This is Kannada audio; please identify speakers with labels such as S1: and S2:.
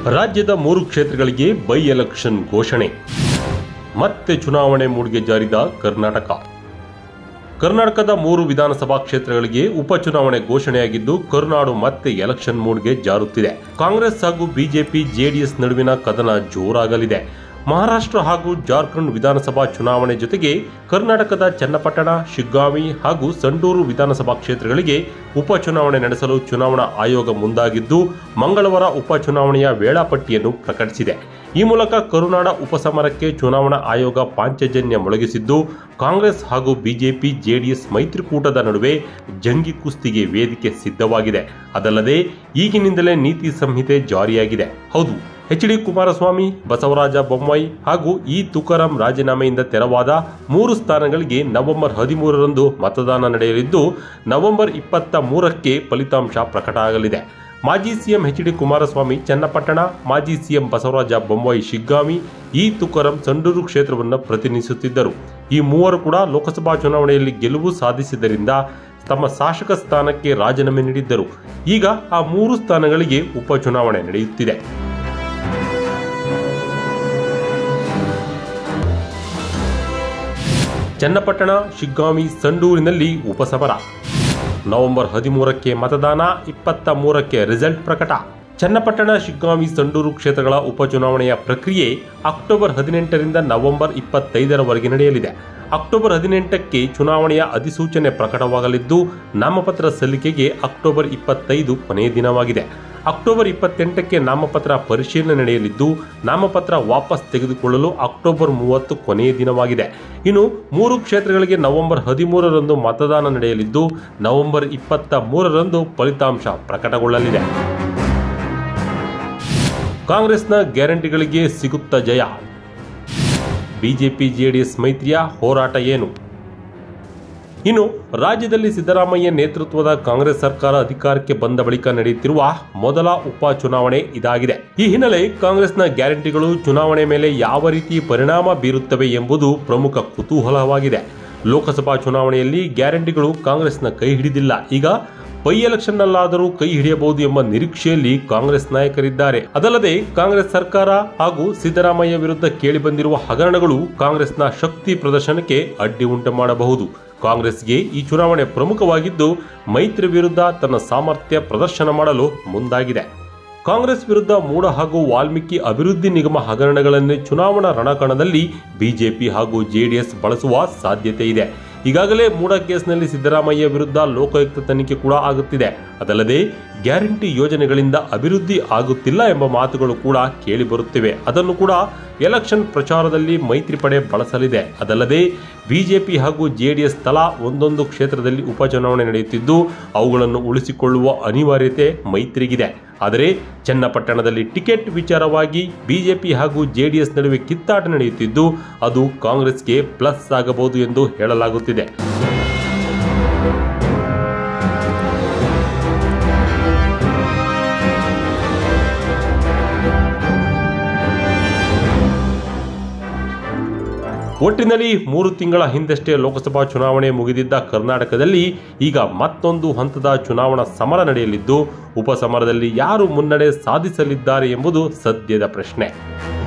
S1: ರಾಜ್ಯದ ಮೂರು ಕ್ಷೇತ್ರಗಳಿಗೆ ಬೈ ಎಲೆಕ್ಷನ್ ಘೋಷಣೆ ಮತ್ತೆ ಚುನಾವಣೆ ಮೂಡಿಗೆ ಜಾರಿದ ಕರ್ನಾಟಕ ಕರ್ನಾಟಕದ ಮೂರು ವಿಧಾನಸಭಾ ಕ್ಷೇತ್ರಗಳಿಗೆ ಉಪಚುನಾವಣೆ ಘೋಷಣೆಯಾಗಿದ್ದು ಕರುನಾಡು ಮತ್ತೆ ಎಲೆಕ್ಷನ್ ಮೂಡ್ಗೆ ಜಾರುತ್ತಿದೆ ಕಾಂಗ್ರೆಸ್ ಹಾಗೂ ಬಿಜೆಪಿ ಜೆಡಿಎಸ್ ನಡುವಿನ ಕದನ ಜೋರಾಗಲಿದೆ ಮಹಾರಾಷ್ಟ್ರ ಹಾಗೂ ಜಾರ್ಖಂಡ್ ವಿಧಾನಸಭಾ ಚುನಾವಣೆ ಜೊತೆಗೆ ಕರ್ನಾಟಕದ ಚನ್ನಪಟ್ಟಣ ಶಿಗ್ಗಾಂವಿ ಹಾಗೂ ಸಂಡೂರು ವಿಧಾನಸಭಾ ಕ್ಷೇತ್ರಗಳಿಗೆ ಉಪಚುನಾವಣೆ ನಡೆಸಲು ಚುನಾವಣಾ ಆಯೋಗ ಮುಂದಾಗಿದ್ದು ಮಂಗಳವಾರ ಉಪಚುನಾವಣೆಯ ವೇಳಾಪಟ್ಟಿಯನ್ನು ಪ್ರಕಟಿಸಿದೆ ಈ ಮೂಲಕ ಕರುನಾಡ ಉಪಸಮರಕ್ಕೆ ಚುನಾವಣಾ ಆಯೋಗ ಪಾಂಚಜನ್ಯ ಮೊಳಗಿಸಿದ್ದು ಕಾಂಗ್ರೆಸ್ ಹಾಗೂ ಬಿಜೆಪಿ ಜೆಡಿಎಸ್ ಮೈತ್ರಿಕೂಟದ ನಡುವೆ ಜಂಗಿ ಕುಸ್ತಿಗೆ ವೇದಿಕೆ ಸಿದ್ಧವಾಗಿದೆ ಅದಲ್ಲದೆ ಈಗಿನಿಂದಲೇ ನೀತಿ ಸಂಹಿತೆ ಜಾರಿಯಾಗಿದೆ ಹೌದು ಎಚ್ ಡಿ ಕುಮಾರಸ್ವಾಮಿ ಬಸವರಾಜ ಬೊಮ್ಮಾಯಿ ಹಾಗೂ ಇ ತುಕಾರಾಂ ರಾಜೀನಾಮೆಯಿಂದ ತೆರವಾದ ಮೂರು ಸ್ಥಾನಗಳಿಗೆ ನವೆಂಬರ್ ಹದಿಮೂರರಂದು ಮತದಾನ ನಡೆಯಲಿದ್ದು ನವೆಂಬರ್ ಇಪ್ಪತ್ತ ಮೂರಕ್ಕೆ ಫಲಿತಾಂಶ ಪ್ರಕಟ ಆಗಲಿದೆ ಮಾಜಿ CM H D Kumaraswamy Channapatna ಮಾಜಿ ಸಿಎಂ ಬಸವರಾಜ ಬೊಮ್ಮಾಯಿ ಶಿಗ್ಗಾಂವಿ ಇ ತುಕಾರಾಂ ಸಂಡೂರು ಕ್ಷೇತ್ರವನ್ನು ಪ್ರತಿನಿಧಿಸುತ್ತಿದ್ದರು ಈ ಮೂವರು ಕೂಡ ಲೋಕಸಭಾ ಚುನಾವಣೆಯಲ್ಲಿ ಗೆಲುವು ಸಾಧಿಸಿದ್ದರಿಂದ ತಮ್ಮ ಶಾಸಕ ಸ್ಥಾನಕ್ಕೆ ರಾಜೀನಾಮೆ ನೀಡಿದ್ದರು ಈಗ ಆ ಮೂರು ಸ್ಥಾನಗಳಿಗೆ ಉಪಚುನಾವಣೆ ನಡೆಯುತ್ತಿದೆ ಚನ್ನಪಟ್ಟಣ ಶಿಗ್ಗಾಂವಿ ಸಂಡೂರಿನಲ್ಲಿ ಉಪಸಮರ ನವೆಂಬರ್ ಹದಿಮೂರಕ್ಕೆ ಮತದಾನ ಇಪ್ಪತ್ತ ಮೂರಕ್ಕೆ ರಿಸಲ್ಟ್ ಪ್ರಕಟ ಚನ್ನಪಟ್ಟಣ ಶಿಗ್ಗಾಂವಿ ಸಂಡೂರು ಕ್ಷೇತ್ರಗಳ ಉಪಚುನಾವಣೆಯ ಪ್ರಕ್ರಿಯೆ ಅಕ್ಟೋಬರ್ ಹದಿನೆಂಟರಿಂದ ನವೆಂಬರ್ ಇಪ್ಪತ್ತೈದರವರೆಗೆ ನಡೆಯಲಿದೆ ಅಕ್ಟೋಬರ್ ಹದಿನೆಂಟಕ್ಕೆ ಚುನಾವಣೆಯ ಅಧಿಸೂಚನೆ ಪ್ರಕಟವಾಗಲಿದ್ದು ನಾಮಪತ್ರ ಸಲ್ಲಿಕೆಗೆ ಅಕ್ಟೋಬರ್ ಇಪ್ಪತ್ತೈದು ಕೊನೆಯ ದಿನವಾಗಿದೆ ಅಕ್ಟೋಬರ್ ಇಪ್ಪತ್ತೆಂಟಕ್ಕೆ ನಾಮಪತ್ರ ಪರಿಶೀಲನೆ ನಡೆಯಲಿದ್ದು ನಾಮಪತ್ರ ವಾಪಸ್ ತೆಗೆದುಕೊಳ್ಳಲು ಅಕ್ಟೋಬರ್ ಮೂವತ್ತು ಕೊನೆಯ ದಿನವಾಗಿದೆ ಇನ್ನು ಮೂರು ಕ್ಷೇತ್ರಗಳಿಗೆ ನವೆಂಬರ್ ಹದಿಮೂರರಂದು ಮತದಾನ ನಡೆಯಲಿದ್ದು ನವೆಂಬರ್ ಇಪ್ಪತ್ತ ಮೂರರಂದು ಫಲಿತಾಂಶ ಪ್ರಕಟಗೊಳ್ಳಲಿದೆ ಕಾಂಗ್ರೆಸ್ನ ಗ್ಯಾರಂಟಿಗಳಿಗೆ ಸಿಗುತ್ತ ಜಯ ಬಿಜೆಪಿ ಜೆಡಿಎಸ್ ಮೈತ್ರಿಯ ಹೋರಾಟ ಏನು ಇನ್ನು ರಾಜ್ಯದಲ್ಲಿ ಸಿದ್ದರಾಮಯ್ಯ ನೇತೃತ್ವದ ಕಾಂಗ್ರೆಸ್ ಸರ್ಕಾರ ಅಧಿಕಾರಕ್ಕೆ ಬಂದ ಬಳಿಕ ನಡೆಯುತ್ತಿರುವ ಮೊದಲ ಉಪ ಚುನಾವಣೆ ಇದಾಗಿದೆ ಈ ಹಿನ್ನೆಲೆ ಕಾಂಗ್ರೆಸ್ನ ಗ್ಯಾರಂಟಿಗಳು ಚುನಾವಣೆ ಮೇಲೆ ಯಾವ ರೀತಿ ಪರಿಣಾಮ ಬೀರುತ್ತವೆ ಎಂಬುದು ಪ್ರಮುಖ ಕುತೂಹಲವಾಗಿದೆ ಲೋಕಸಭಾ ಚುನಾವಣೆಯಲ್ಲಿ ಗ್ಯಾರಂಟಿಗಳು ಕಾಂಗ್ರೆಸ್ನ ಕೈ ಹಿಡಿದಿಲ್ಲ ಈಗ ಬೈ ಎಲೆಕ್ಷನ್ನಲ್ಲಾದರೂ ಕೈ ಹಿಡಿಯಬಹುದು ಎಂಬ ನಿರೀಕ್ಷೆಯಲ್ಲಿ ಕಾಂಗ್ರೆಸ್ ನಾಯಕರಿದ್ದಾರೆ ಅದಲ್ಲದೆ ಕಾಂಗ್ರೆಸ್ ಸರ್ಕಾರ ಹಾಗೂ ಸಿದ್ದರಾಮಯ್ಯ ವಿರುದ್ಧ ಕೇಳಿಬಂದಿರುವ ಹಗರಣಗಳು ಕಾಂಗ್ರೆಸ್ನ ಶಕ್ತಿ ಪ್ರದರ್ಶನಕ್ಕೆ ಅಡ್ಡಿ ಉಂಟು ಮಾಡಬಹುದು ಕಾಂಗ್ರೆಸ್ಗೆ ಈ ಚುನಾವಣೆ ಪ್ರಮುಖವಾಗಿದ್ದು ಮೈತ್ರಿ ವಿರುದ್ಧ ತನ್ನ ಸಾಮರ್ಥ್ಯ ಪ್ರದರ್ಶನ ಮಾಡಲು ಮುಂದಾಗಿದೆ ಕಾಂಗ್ರೆಸ್ ವಿರುದ್ಧ ಮೂಡ ಹಾಗೂ ವಾಲ್ಮೀಕಿ ಅಭಿವೃದ್ಧಿ ನಿಗಮ ಹಗರಣಗಳನ್ನೇ ಚುನಾವಣಾ ರಣಕಣದಲ್ಲಿ ಬಿಜೆಪಿ ಹಾಗೂ ಜೆಡಿಎಸ್ ಬಳಸುವ ಸಾಧ್ಯತೆ ಇದೆ ಈಗಾಗಲೇ ಮೂಡ ಕೇಸ್ನಲ್ಲಿ ಸಿದ್ದರಾಮಯ್ಯ ವಿರುದ್ಧ ಲೋಕಾಯುಕ್ತ ತನಿಖೆ ಕೂಡ ಆಗುತ್ತಿದೆ ಅದಲ್ಲದೆ ಗ್ಯಾರಂಟಿ ಯೋಜನೆಗಳಿಂದ ಅಭಿವೃದ್ಧಿ ಆಗುತ್ತಿಲ್ಲ ಎಂಬ ಮಾತುಗಳು ಕೂಡ ಕೇಳಿ ಬರುತ್ತಿವೆ ಅದನ್ನು ಕೂಡ ಎಲೆಕ್ಷನ್ ಪ್ರಚಾರದಲ್ಲಿ ಮೈತ್ರಿ ಪಡೆ ಬಳಸಲಿದೆ ಅದಲ್ಲದೆ ಬಿಜೆಪಿ ಹಾಗೂ ಜೆಡಿಎಸ್ ತಲಾ ಒಂದೊಂದು ಕ್ಷೇತ್ರದಲ್ಲಿ ಉಪಚುನಾವಣೆ ನಡೆಯುತ್ತಿದ್ದು ಅವುಗಳನ್ನು ಉಳಿಸಿಕೊಳ್ಳುವ ಅನಿವಾರ್ಯತೆ ಮೈತ್ರಿಗಿದೆ ಆದರೆ ಚನ್ನಪಟ್ಟಣದಲ್ಲಿ ಟಿಕೆಟ್ ವಿಚಾರವಾಗಿ ಬಿಜೆಪಿ ಹಾಗೂ ಜೆಡಿಎಸ್ ನಡುವೆ ಕಿತ್ತಾಟ ನಡೆಯುತ್ತಿದ್ದು ಅದು ಕಾಂಗ್ರೆಸ್ಗೆ ಪ್ಲಸ್ ಆಗಬಹುದು ಎಂದು ಹೇಳಲಾಗುತ್ತಿದೆ ಒಟ್ಟಿನಲ್ಲಿ ಮೂರು ತಿಂಗಳ ಹಿಂದಷ್ಟೇ ಲೋಕಸಭಾ ಚುನಾವಣೆ ಮುಗಿದಿದ್ದ ಕರ್ನಾಟಕದಲ್ಲಿ ಈಗ ಮತ್ತೊಂದು ಹಂತದ ಚುನಾವಣಾ ಸಮರ ನಡೆಯಲಿದ್ದು ಉಪಸಮರದಲ್ಲಿ ಯಾರು ಮುನ್ನಡೆ ಸಾಧಿಸಲಿದ್ದಾರೆ ಎಂಬುದು ಸದ್ಯದ ಪ್ರಶ್ನೆ